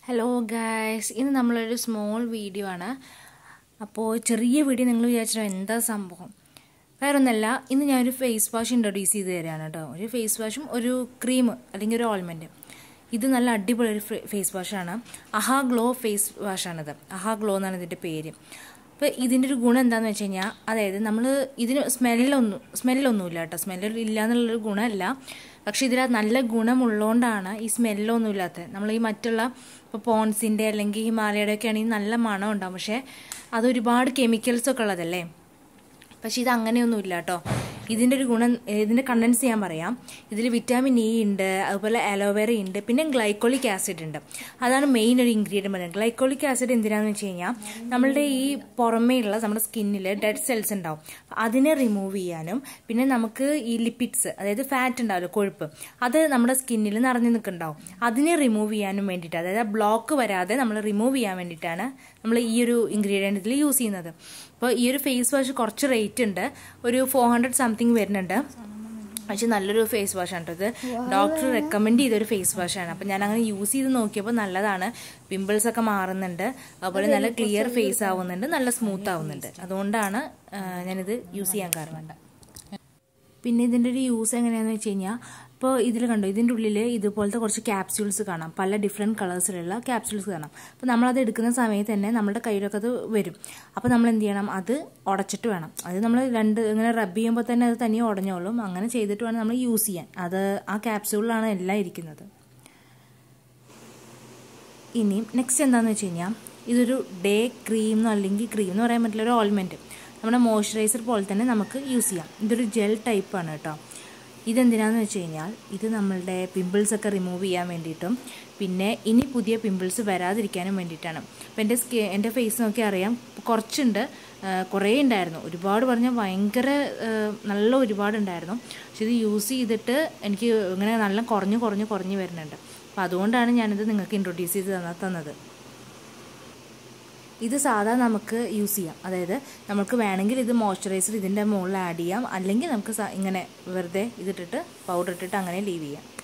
hello guys ഇന്ന് നമ്മളൊരു small video ആണ് അപ്പോൾ ചെറിയ വീഡിയോ നിങ്ങൾ വിചാരിച്ചോ എന്താ സംഭവം വേറെ ഒന്നല്ല ഇന്ന് ഞാനൊരു ഫേസ് വാഷ് ഇൻട്രൊഡ്യൂസ് ചെയ്ത് തരാണ് കേട്ടോ ഒരു ഫേസ് വാഷും ഒരു ക്രീം അല്ലെങ്കിൽ ഒരു ഓൾമെൻറ്റ് ഇത് നല്ല അടിപൊളി ഒരു ഫേസ് വാഷാണ് അഹാ ഗ്ലോ ഫേസ് വാഷാണിത് അഹാ ഗ്ലോ എന്നാണ് ഇതിൻ്റെ പേര് അപ്പോൾ ഇതിൻ്റെ ഒരു ഗുണം എന്താണെന്ന് വെച്ച് കഴിഞ്ഞാൽ അതായത് നമ്മൾ ഇതിന് സ്മെല്ലൊന്നും സ്മെല്ലൊന്നുമില്ല കേട്ടോ സ്മെല്ല് ഇല്ല എന്നുള്ളൊരു ഗുണമല്ല പക്ഷേ ഇതിൽ നല്ല ഗുണമുള്ളതുകൊണ്ടാണ് ഈ സ്മെല്ലൊന്നും ഇല്ലാത്തത് നമ്മൾ ഈ മറ്റുള്ള ഇപ്പോൾ പോൺസിൻ്റെ അല്ലെങ്കിൽ ഹിമാലയയുടെ ഒക്കെ ആണെങ്കിൽ നല്ല മണം ഉണ്ടാവും പക്ഷേ അത് ഒരുപാട് കെമിക്കൽസ് ഒക്കെ ഉള്ളതല്ലേ പക്ഷേ ഇത് അങ്ങനെയൊന്നും ഇല്ല കേട്ടോ ഇതിൻ്റെ ഒരു ഗുണം ഇതിൻ്റെ കണ്ടൻസ് ഞാൻ പറയാം ഇതിൽ വിറ്റാമിൻ ഇ ഉണ്ട് അതുപോലെ അലോവേറ ഉണ്ട് പിന്നെ ഗ്ലൈക്കോളിക് ആസിഡ് ഉണ്ട് അതാണ് മെയിൻ ഒരു ഇൻഗ്രീഡിയൻ പറയുന്നത് ഗ്ലൈക്കോളിക് ആസിഡ് എന്തിനാന്ന് വെച്ച് കഴിഞ്ഞാൽ നമ്മളുടെ ഈ പുറമേയുള്ള നമ്മുടെ സ്കിന്നിൽ ഡെഡ് സെൽസ് ഉണ്ടാവും അതിനെ റിമൂവ് ചെയ്യാനും പിന്നെ നമുക്ക് ഈ ലിപ്പിഡ്സ് അതായത് ഫാറ്റ് ഉണ്ടാവില്ല കൊഴുപ്പ് അത് നമ്മുടെ സ്കിന്നിൽ നിറഞ്ഞു നിൽക്കുന്നുണ്ടാവും അതിനെ റിമൂവ് ചെയ്യാനും വേണ്ടിയിട്ട് അതായത് ബ്ലോക്ക് വരാതെ നമ്മൾ റിമൂവ് ചെയ്യാൻ വേണ്ടിയിട്ടാണ് നമ്മൾ ഈ ഒരു ഇൻഗ്രീഡിയൻ്റ് ഇതിൽ യൂസ് ചെയ്യുന്നത് അപ്പോൾ ഈ ഒരു ഫേസ് വാഷ് കുറച്ച് റേറ്റ് ഉണ്ട് ഒരു ഫോർ ഹൺഡ്രഡ് സംതിങ് വരുന്നുണ്ട് പക്ഷെ നല്ലൊരു ഫേസ് വാഷ് ആണ് ഇത് ഡോക്ടർ റെക്കമെൻഡ് ചെയ്തൊരു ഫേസ് വാഷാണ് അപ്പം ഞാൻ അങ്ങനെ യൂസ് ചെയ്ത് നോക്കിയപ്പോൾ നല്ലതാണ് പിമ്പിൾസ് ഒക്കെ മാറുന്നുണ്ട് അതുപോലെ നല്ല ക്ലിയർ ഫേസ് ആവുന്നുണ്ട് നല്ല സ്മൂത്ത് ആവുന്നുണ്ട് അതുകൊണ്ടാണ് ഞാനിത് യൂസ് ചെയ്യാൻ കാരണം പിന്നെ ഇതിൻ്റെ ഒരു യൂസ് എങ്ങനെയാണെന്ന് വെച്ച് കഴിഞ്ഞാൽ ഇപ്പോൾ ഇതിൽ കണ്ടോ ഇതിൻ്റെ ഉള്ളിൽ ഇതുപോലത്തെ കുറച്ച് ക്യാപ്സ്യൂൾസ് കാണാം പല ഡിഫറെൻറ്റ് കളേഴ്സിലുള്ള ക്യാപ്സ്യൂൾസ് കാണാം അപ്പോൾ നമ്മളത് എടുക്കുന്ന സമയത്ത് തന്നെ നമ്മുടെ കയ്യിലൊക്കെ അത് വരും അപ്പോൾ നമ്മൾ എന്ത് ചെയ്യണം അത് ഉടച്ചിട്ട് വേണം അത് നമ്മൾ രണ്ട് ഇങ്ങനെ റബ്ബ് ചെയ്യുമ്പോൾ തന്നെ അത് തനിയെ ഉടഞ്ഞോളും അങ്ങനെ ചെയ്തിട്ട് വേണം നമ്മൾ യൂസ് ചെയ്യാൻ അത് ആ ക്യാപ്സ്യൂളിലാണ് എല്ലാം ഇരിക്കുന്നത് ഇനിയും നെക്സ്റ്റ് എന്താണെന്ന് വെച്ച് കഴിഞ്ഞാൽ ഇതൊരു ഡേ ക്രീം എന്നോ അല്ലെങ്കിൽ ക്രീം എന്ന് പറയാൻ പറ്റില്ല ഒരു ഓൾമെൻറ്റ് നമ്മുടെ മോയ്സ്ചറൈസർ പോലെ തന്നെ നമുക്ക് യൂസ് ചെയ്യാം ഇതൊരു ജെൽ ടൈപ്പാണ് കേട്ടോ ഇതെന്തിനാന്ന് വെച്ച് കഴിഞ്ഞാൽ ഇത് നമ്മളുടെ പിമ്പിൾസ് ഒക്കെ റിമൂവ് ചെയ്യാൻ വേണ്ടിയിട്ടും പിന്നെ ഇനി പുതിയ പിമ്പിൾസ് വരാതിരിക്കാനും വേണ്ടിയിട്ടാണ് അപ്പോൾ എൻ്റെ സ്കി എൻ്റെ ഫേസ് നോക്കി അറിയാം കുറച്ചുണ്ട് കുറേ ഉണ്ടായിരുന്നു ഒരുപാട് പറഞ്ഞാൽ ഭയങ്കര നല്ല ഒരുപാട് ഉണ്ടായിരുന്നു പക്ഷെ ഇത് യൂസ് ചെയ്തിട്ട് എനിക്ക് ഇങ്ങനെ നല്ല കുറഞ്ഞ് കുറഞ്ഞ് കുറഞ്ഞ് വരുന്നുണ്ട് അപ്പോൾ അതുകൊണ്ടാണ് ഞാനിത് നിങ്ങൾക്ക് ഇൻട്രൊഡ്യൂസ് ചെയ്ത് തന്നത് ഇത് സാധാ നമുക്ക് യൂസ് ചെയ്യാം അതായത് നമുക്ക് വേണമെങ്കിൽ ഇത് മോയ്സ്ചറൈസർ ഇതിൻ്റെ മുകളിൽ ആഡ് ചെയ്യാം അല്ലെങ്കിൽ നമുക്ക് ഇങ്ങനെ വെറുതെ ഇതിട്ടിട്ട് പൗഡർ ഇട്ടിട്ട് അങ്ങനെ ലീവ് ചെയ്യാം